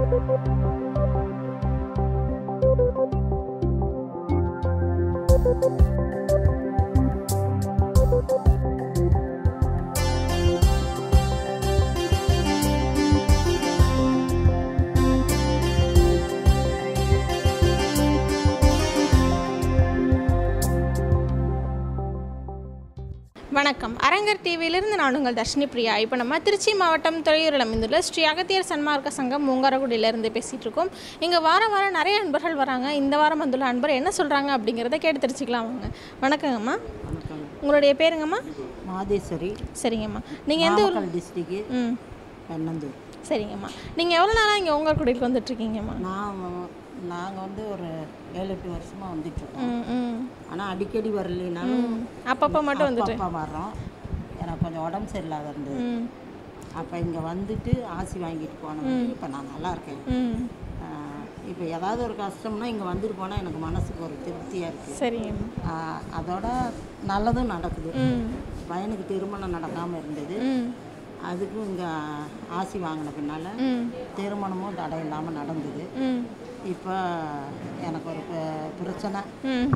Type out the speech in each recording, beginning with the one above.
வணக்கம் அரங்கர் டிவியிலிருந்து நான் உங்கள் தர்ஷினி பிரியா இப்போ நம்ம திருச்சி மாவட்டம் துறையூரில் அமைந்துள்ள ஸ்ரீ அகத்தியர் சன்மார்க்க சங்கம் மூங்காரகுடியிலேருந்து பேசிகிட்டு இருக்கோம் இங்கே வாரம் வாரம் நிறைய அன்பர்கள் வராங்க இந்த வாரம் வந்துள்ள அன்பர் என்ன சொல்கிறாங்க அப்படிங்கிறத கேட்டு தெரிஞ்சுக்கலாம் வாங்க வணக்கங்கம்மா வணக்கம் உங்களுடைய பேருங்கம்மா மாதேஸ்வரி சரிங்கம்மா நீங்கள் எந்த ஊர் நாமக்கல் டிஸ்ட்ரிக்கு ம் பெண்ணந்தூர் சரிங்கம்மா நீங்கள் எவ்வளோ நாளாக இங்கே உங்காரகுடியில் வந்துட்டுருக்கீங்கம்மா நான் நாங்கள் வந்து ஒரு ஏழு எட்டு வருஷமாக வந்துட்டுருக்கோம் ம் ம் ஆனால் அடிக்கடி வரலைனாலும் அப்பப்போ மட்டும் வந்துட்டு அப்பா வர்றோம் எனக்கு கொஞ்சம் உடம்பு சரியில்லாத இருந்தது ம் அப்போ இங்கே வந்துட்டு ஆசி வாங்கிட்டு போனோம் இப்போ நான் நல்லா இருக்கேன் ம் இப்போ ஏதாவது ஒரு கஷ்டம்னா இங்கே வந்துட்டு போனால் எனக்கு மனசுக்கு ஒரு திருப்தியாக இருக்குது சரிங்கம்மா அதோட நல்லதும் நடக்குது ம் பையனுக்கு திருமணம் நடக்காமல் இருந்தது ம் அதுக்கும் இங்கே ஆசி வாங்கின பின்னால் ம் திருமணமும் தடை இல்லாமல் நடந்தது ம் இப்போ எனக்கு ஒரு ப- பிரச்சனை ம்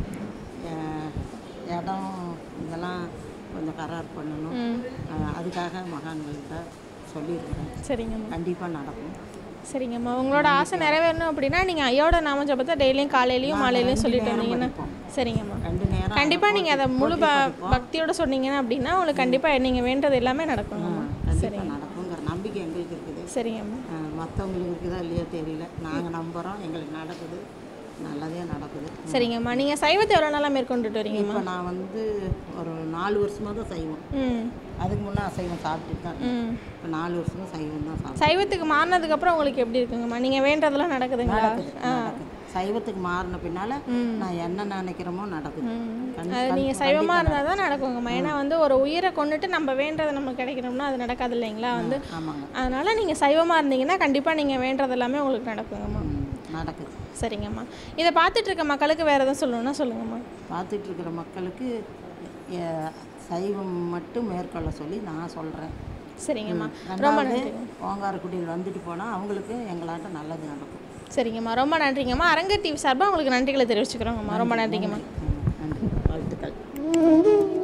அஹ் இடம் இதெல்லாம் கொஞ்சம் கரார் பண்ணணும் ம் அஹ் அதுக்காக மகான்கள்கிட்ட சொல்லியிருக்கிறேன் சரிங்கம்மா கண்டிப்பாக நடக்கும் சரிங்கம்மா உங்களோட ஆசை நிறைவேறணும் அப்படின்னா நீங்கள் ஐயோட நாம ஜபத்தை டெய்லியும் காலையிலையும் மாலையிலையும் சொல்லிட்டு வந்தீங்கன்னா சரிங்கம்மா ரெண்டு நேரம் கண்டிப்பாக நீங்கள் அதை முழு ப பக்தியோட சொன்னீங்கன்னா அப்படின்னா உங்களுக்கு கண்டிப்பாக நீங்கள் வேண்டது எல்லாமே நடக்குங்கம்மா கண்டிப்பாக நடக்குங்கிற நம்பிக்கை எங்களுக்கு இருக்குது சரிங்கம்மா அஹ் மற்றவங்களுக்கு இருக்குதா இல்லையோ தெரியல நாங்கள் நம்புகிறோம் எங்களுக்கு நடக்குது நல்லதே நடக்குது சரிங்கம்மா நீங்கள் சைவத்தை எவ்வளோ நாளாக மேற்கொண்டுட்டு வரீங்கம்மா இப்போ நான் வந்து ஒரு நாலு வருஷமாக தான் செய்வோம் ம் அதுக்கு முன்னே அசைவம் சாப்பிட்டுட்டு தான் இருந்தேன். ம் இப்போ நாலு வருஷமா சைவம் தான் சாப்பிட்டேன் சைவத்துக்கு மாறினதுக்கப்புறம் உங்களுக்கு எப்படி இருக்குங்கம்மா நீங்கள் வேண்டதெல்லாம் நடக்குதுங்களா நடக்குது நடக்குது சைவத்துக்கு மாறின பின்னால நான் என்ன நினைக்கிறோமோ நடக்குது கண்டி- அது நீங்கள் சைவமாக இருந்தால் தான் நடக்குங்கம்மா ஏன்னா வந்து ஒரு உயிரை கொண்டுட்டு நம்ம வேண்டது நமக்கு கிடைக்கணும்னா அது நடக்காது இல்லைங்களா வந்து ஆமாங்க அதனால் நீங்கள் சைவமாக இருந்தீங்கன்னா கண்டிப்பாக நீங்கள் வேண்டது எல்லாமே உங்களுக்கு நடக்குங்கம்மா ம், நடக்குது சரிங்கம்மா இதை பார்த்துட்டு இருக்க மக்களுக்கு வேறு எதுவும் சொல்லணும்னா சொல்லுங்கம்மா பார்த்துட்டு இருக்கிற மக்களுக்கு எ- சைவம் மட்டும் மேற்கொள்ள சொல்லி நான் சொல்கிறேன் சரிங்கம்மா ரொம்ப ரெண்டாவது நன்றி ஓங்காரக்குடியில் வந்துட்டு போனால் அவங்களுக்கு எங்களாட்ட நல்லது நடக்கும் சரிங்கம்மா ரொம்ப நன்றிங்கம்மா அரங்க டிவி சார்பாக உங்களுக்கு நன்றிகளை தெரிவிச்சுக்கிறோங்கம்மா ரொம்ப நன்றிங்கம்மா ம், நன்றி வாழ்த்துக்கள்